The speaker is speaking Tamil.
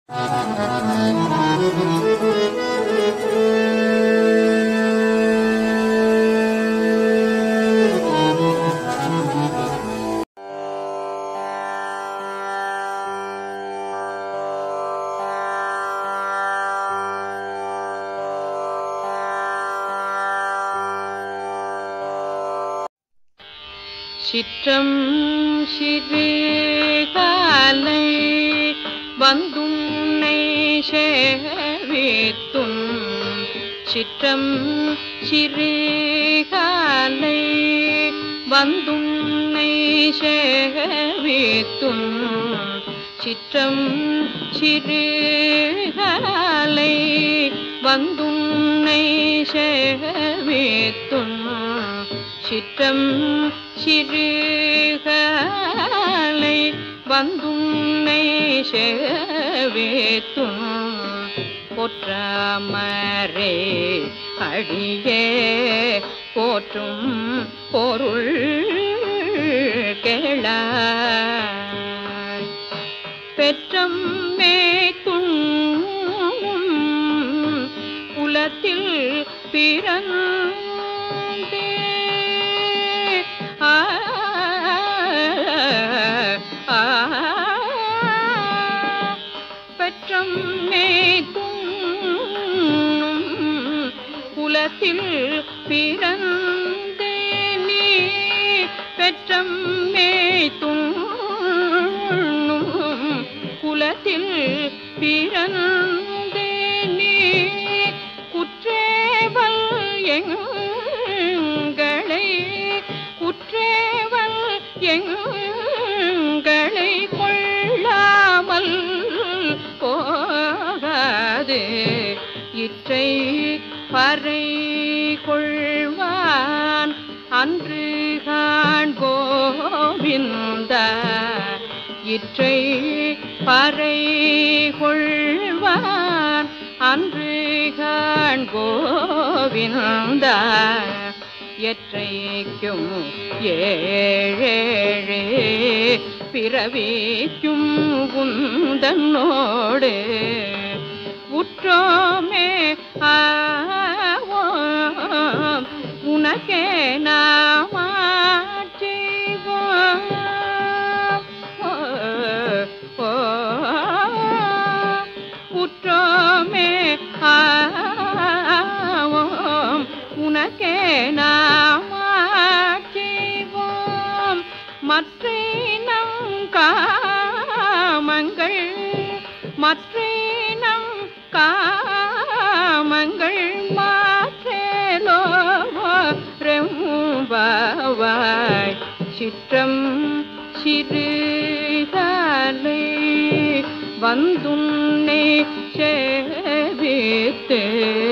சிற்றம் சிறுகாலை வந்துன்னை சேவித்தும் சிற்றம் சிறுகாலை வந்துன்னை சேவித்தும் சிற்றம் சிறுகாலை வந்துன்னை சேவித்தும் சிற்றம் சிறுகாலை வந்துன்னை சேவித்தும் பொற்றாமரே அடியே போற்றும் பொருள் கேளாய் பெற்றம் மேத்தும் குலத்தில் பிறந்தே ஆ, ஆ, பெற்றம் மேத்தும் குலத்தில் பிறந்தே நீ பெற்றம் மேத்தும் குலத்தில் பிறந்தே நீ குற்றேவல் எங்களை குற்றேவல் எங்களை கொள்ளாமல் போகாது இற்றை பறை கொள்வான் அன்று காண் கோவிந்த இற்றை பறை கொள்வான் அன்று காண் கோவிந்த எற்றைக்கும் ஏழேழே பிறவிக்கும் உந்தன்னோடு உற்றோமே ஆவோம் உனக்கே நாமாற்றிவோம் ஓ, ஓ, உற்றோமே ஆவோம் உனக்கே நாமாற்றிவோம் மற்றினம் காமங்கள் மற்றினம் காமங்கள் மாற்றேலோ ரெம்பாவாய் சிற்றம் சிறுகாலை வந்துன்னை சேவித்து